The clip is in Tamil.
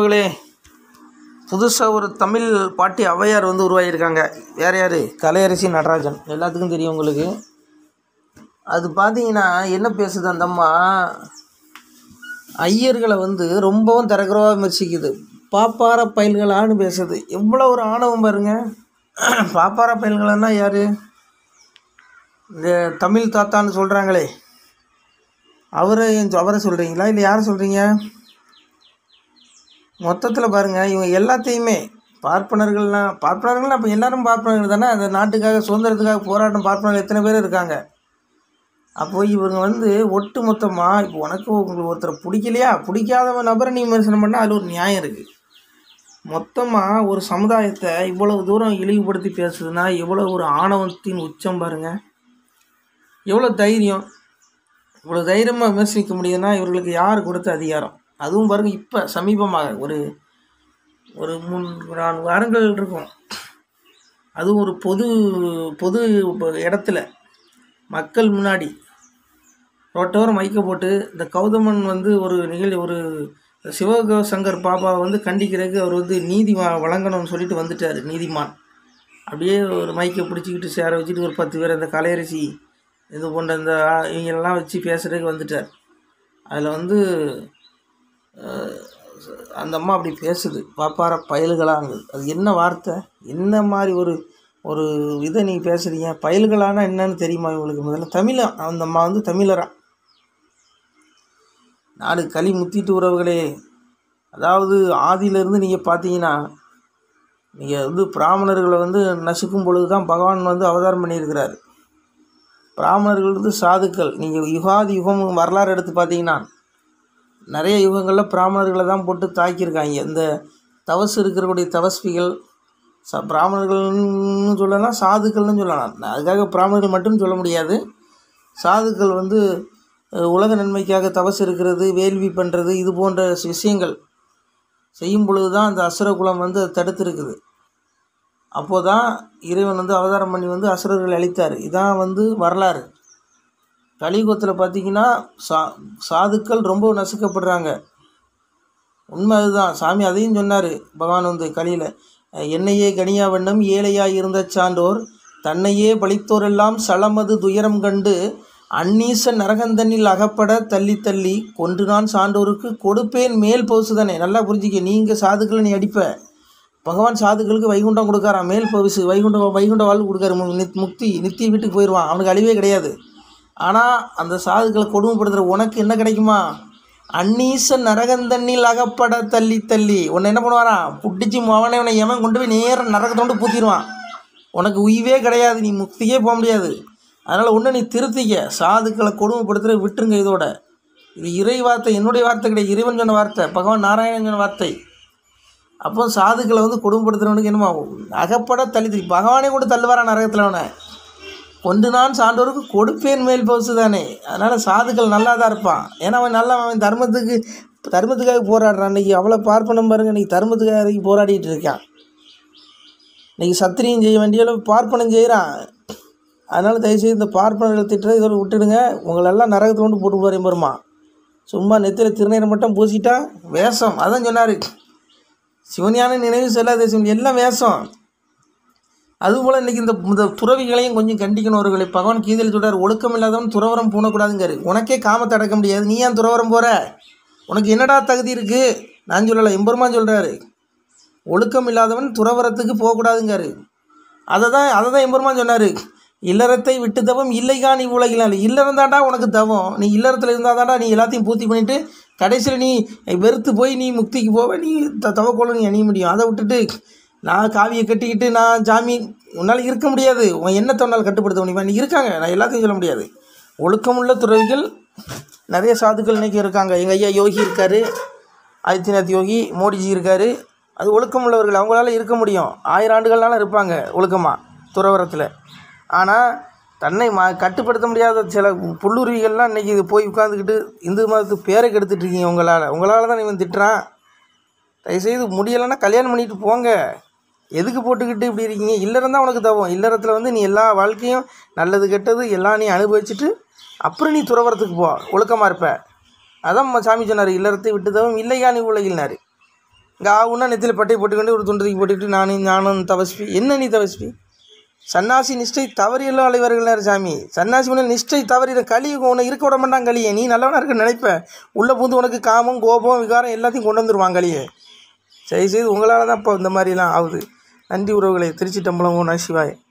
உறவுகளே புதுசாக ஒரு தமிழ் பாட்டி ஔவையார் வந்து உருவாகியிருக்காங்க வேறு யார் கலையரசி நடராஜன் எல்லாத்துக்கும் தெரியும் உங்களுக்கு அது பார்த்தீங்கன்னா என்ன பேசுது அந்த அம்மா ஐயர்களை வந்து ரொம்பவும் தரக்குறவா விமர்சிக்குது பாப்பார பயல்களான்னு பேசுது எவ்வளோ ஒரு ஆணவம் பாருங்க பாப்பார பயல்கள்னா யார் இந்த தமிழ் தாத்தான்னு சொல்கிறாங்களே அவரை அவரை சொல்கிறீங்களா இல்லை யாரை சொல்கிறீங்க மொத்தத்தில் பாருங்கள் இவங்க எல்லாத்தையுமே பார்ப்பனர்கள்லாம் பார்ப்பனர்கள்னா அப்போ எல்லாரும் பார்ப்பனர்கள் தானே அந்த நாட்டுக்காக சுதந்திரத்துக்காக போராட்டம் பார்ப்பனர்கள் எத்தனை பேர் இருக்காங்க அப்போ இவங்க வந்து ஒட்டு மொத்தமாக இப்போ உனக்கு உங்களுக்கு ஒருத்தரை பிடிக்கலையா பிடிக்காத நபரை நீ விமர்சனம் பண்ணால் அதில் ஒரு நியாயம் இருக்குது மொத்தமாக ஒரு சமுதாயத்தை இவ்வளவு தூரம் இழிவுபடுத்தி பேசுதுன்னா எவ்வளோ ஒரு ஆணவத்தின் உச்சம் பாருங்கள் எவ்வளோ தைரியம் இவ்வளோ தைரியமாக விமர்சிக்க முடியுதுன்னா இவர்களுக்கு யார் கொடுத்த அதிகாரம் அதுவும் பாருங்க இப்போ சமீபமாக ஒரு ஒரு மூன்று நான்கு வாரங்கள் இருக்கும் அதுவும் ஒரு பொது பொது இடத்துல மக்கள் முன்னாடி ரோட்டோரம் மைக்க போட்டு இந்த கௌதமன் வந்து ஒரு நிகழ்ச்சி ஒரு சிவசங்கர் பாபாவை வந்து கண்டிக்கிறதுக்கு அவர் வந்து நீதி வ- வழங்கணும்னு சொல்லிட்டு வந்துட்டார் நீதிமான் அப்படியே ஒரு மைக்கை பிடிச்சிக்கிட்டு சேர வச்சுட்டு ஒரு பத்து பேர் அந்த கலையரசி இது போன்ற இந்த ஆ- இவங்களெல்லாம் வச்சு பேசுகிறதுக்கு வந்துட்டார் அதில் வந்து அஹ், அந்த அம்மா அப்படி பேசுது பாப்பார பயல்களாங்குது அது என்ன வார்த்தை என்ன மாதிரி ஒரு ஒரு இதை நீங்கள் பேசுகிறீங்க பயல்களானா என்னன்னு தெரியுமா இவங்களுக்கு முதல்ல தமிழா அந்த அம்மா வந்து தமிழரா நாடு களி முத்திட்டு உறவுகளே அதாவது ஆதியிலேருந்து நீங்கள் பார்த்தீங்கன்னா நீங்கள் வந்து பிராமணர்களை வந்து நசுக்கும் பொழுது தான் பகவான் வந்து அவதாரம் பண்ணியிருக்கிறார் பிராமணர்கள் வந்து சாதுக்கள் நீங்கள் யுகாதி யுகம் வரலாறு எடுத்து பார்த்தீங்கன்னா நிறைய யுகங்களில் பிராமணர்களை தான் போட்டு தாக்கியிருக்காங்க இந்த தவசு இருக்கிறக்கூடிய தவஸ்விகள் ச பிராமணர்கள்னு சொல்லலாம் சாதுக்கள்னு சொல்லலாம் நான் அதுக்காக பிராமணர்கள் மட்டும் சொல்ல முடியாது சாதுக்கள் வந்து அஹ், உலக நன்மைக்காக தவசு இருக்கிறது வேள்வி பண்ணுறது இது போன்ற விஷயங்கள் செய்யும் பொழுது தான் அந்த அசுர குலம் வந்து அது தடுத்திருக்குது அப்போ தான் இறைவன் வந்து அவதாரம் பண்ணி வந்து அசுரர்களை அழித்தார் இதான் வந்து வரலாறு கலியுகத்தில் பார்த்தீங்கன்னா சா சாதுக்கள் ரொம்ப நசுக்கப்படுறாங்க உண்மை அதுதான் சாமி அதையும் சொன்னார் பகவான் வந்து கலியில் என்னையே கனியா வண்ணம் ஏழையாய் இருந்த சான்றோர் தன்னையே பழித்தோரெல்லாம் சலமது துயரம் கண்டு அன்னீசன் நரகந்தனில் அகப்பட தள்ளி தள்ளி கொன்று நான் சான்றோருக்கு கொடுப்பேன் மேல் பவுசுதானே நல்லா புரிஞ்சுக்க நீங்கள் சாதுக்களை நீ அடிப்ப பகவான் சாதுக்களுக்கு வைகுண்டம் கொடுக்காராம் மேல் பவுசு வைகுண்டம் வைகுண்ட வாழ்வு கொடுக்காரு மு- நித்- முக்தி நித்திய வீட்டுக்கு போயிடுவான் அவனுக்கு அழிவே கிடையாது ஆனால் அந்த சாதுக்களை கொடுமைப்படுத்துகிற உனக்கு என்ன கிடைக்குமா அன்னீசன் நரகந்தண்ணில் அகப்பட தள்ளி தள்ளி உன்னை என்ன பண்ணுவாராம் புட்டிச்சு அவனை உன்னை எவன் கொண்டு போய் நேரம் நரகத்தோண்டு பூத்திடுவான் உனக்கு உய்வே கிடையாது நீ முக்தியே போக முடியாது அதனால் ஒன்று நீ திருத்திக்க சாதுக்களை கொடுமைப்படுத்துகிற விட்டுருங்க இதோட இது இறை வார்த்தை என்னுடைய வார்த்தை கிடையாது இறைவன் சொன்ன வார்த்தை பகவான் நாராயணன் சொன்ன வார்த்தை அப்போ சாதுக்களை வந்து கொடுமைப்படுத்துறவனுக்கு என்னமா அகப்பட தள்ளி தள்ளி பகவானே கூட தள்ளுவாரான் நரகத்தில் அவனை கொண்டு நான் சான்றோருக்கு கொடுப்பேன் மேல் பவுசு தானே அதனால் சாதுக்கள் நல்லா தான் இருப்பான் ஏன்னா அவன் நல்லா அவன் தர்மத்துக்கு தர்மத்துக்காக போராடுறான் இன்னைக்கு அவ்வளோ பார்ப்பனம் பாருங்க இன்னைக்கு தர்மத்துக்காக இறங்கி போராடிட்டு இருக்கான் இன்னைக்கு சத்திரியம் செய்ய வேண்டிய அளவு பார்ப்பனம் செய்கிறான் அதனால் தயவுசெய்து இந்த பார்ப்பனர்களை திட்டுறது இதோட விட்டுடுங்க உங்களெல்லாம் நரகத்தில் கொண்டு போட்டு போகிறேன் பெருமா சும்மா நெத்தியில் திருநீரை மட்டும் பூசிட்டா வேஷம் அதான் சொன்னார் சிவஞான நினைவு செல்லாத சிவன் எல்லாம் வேஷம் அதுபோல் இன்றைக்கி இந்த இந்த துறவிகளையும் கொஞ்சம் கண்டிக்கணும் அவர்களை பகவான் கீதையில் சொல்றார் ஒழுக்கம் இல்லாதவன் துறவரம் பூணக்கூடாதுங்காரு உனக்கே காமத்தை அடக்க முடியாது நீ ஏன் துறவரம் போகிற உனக்கு என்னடா தகுதி இருக்குது நான் சொல்லலை எம்பெருமான் சொல்கிறாரு ஒழுக்கம் இல்லாதவன் துறவரத்துக்கு போகக்கூடாதுங்காரு அதை தான் அதை தான் எம்பெருமான் சொன்னார் இல்லறத்தை விட்டு தவம் இல்லைகா நீ உலகிலாம் இல்லை இல்லறம் தாண்டா உனக்கு தவம் நீ இல்லறத்தில் இருந்தால் தாண்டா நீ எல்லாத்தையும் பூர்த்தி பண்ணிவிட்டு கடைசியில் நீ வெறுத்து போய் நீ முக்திக்கு போவ நீ த தவக்கோலம் நீ அணிய முடியும் அதை விட்டுட்டு நான் காவியை கட்டிக்கிட்டு நான் ஜாமி உன்னால் இருக்க முடியாது உன் எண்ணத்தை உன்னால் கட்டுப்படுத்த முடியுமா நீ இருக்காங்க நான் எல்லாத்தையும் சொல்ல முடியாது ஒழுக்கமுள்ள துறவிகள் நிறைய சாதுக்கள் இன்றைக்கி இருக்காங்க எங்கள் ஐயா யோகி இருக்கார் ஆதித்யநாத் யோகி மோடிஜி இருக்கார் அது ஒழுக்கமுள்ளவர்கள் அவங்களால இருக்க முடியும் ஆயிரம் ஆண்டுகள்னாலும் இருப்பாங்க ஒழுக்கமாக துறவரத்தில் ஆனால் தன்னை ம கட்டுப்படுத்த முடியாத சில புல்லுருவிகள்லாம் இன்றைக்கி இது போய் உட்காந்துக்கிட்டு இந்து மதத்துக்கு பேரை கெடுத்துட்டு இருக்கீங்க உங்களால் உங்களால் தான் இவன் திட்டுறான் தயவுசெய்து முடியலைன்னா கல்யாணம் பண்ணிட்டு போங்க எதுக்கு போட்டுக்கிட்டு இப்படி இருக்கீங்க இல்லறம் தான் உனக்கு தவம் இல்லறத்தில் வந்து நீ எல்லா வாழ்க்கையும் நல்லது கெட்டது எல்லாம் நீ அனுபவிச்சுட்டு அப்புறம் நீ துறவரத்துக்கு போ ஒழுக்கமாக இருப்ப அதான் ம- சாமி சொன்னார் இல்லறத்தை விட்டு தவம் இல்லையா நீ உலகினார் இங்கே ஆகுன்னா நெத்தியில் பட்டை போட்டுக்கிட்டு ஒரு துண்டத்துக்கு போட்டுக்கிட்டு நானும் ஞானம் தவஸ்பி என்ன நீ தவஸ்பி சன்னாசி நிஷ்டை தவறியெல்லாம் அலைவர்கள் சாமி சன்னாசி முன்ன நிஷ்டை தவறி களி உன்னை இருக்க விட மாட்டான் களியை நீ நல்லவனா இருக்க நினைப்ப உள்ளே பூந்து உனக்கு காமம் கோபம் விகாரம் எல்லாத்தையும் கொண்டு வந்துருவான் களியை சரி செய்து உங்களால் தான் இப்போ இந்த மாதிரிலாம் ஆகுது நன்றி உறவுகளே திருச்சி டம்பளம் ஓ சிவாய்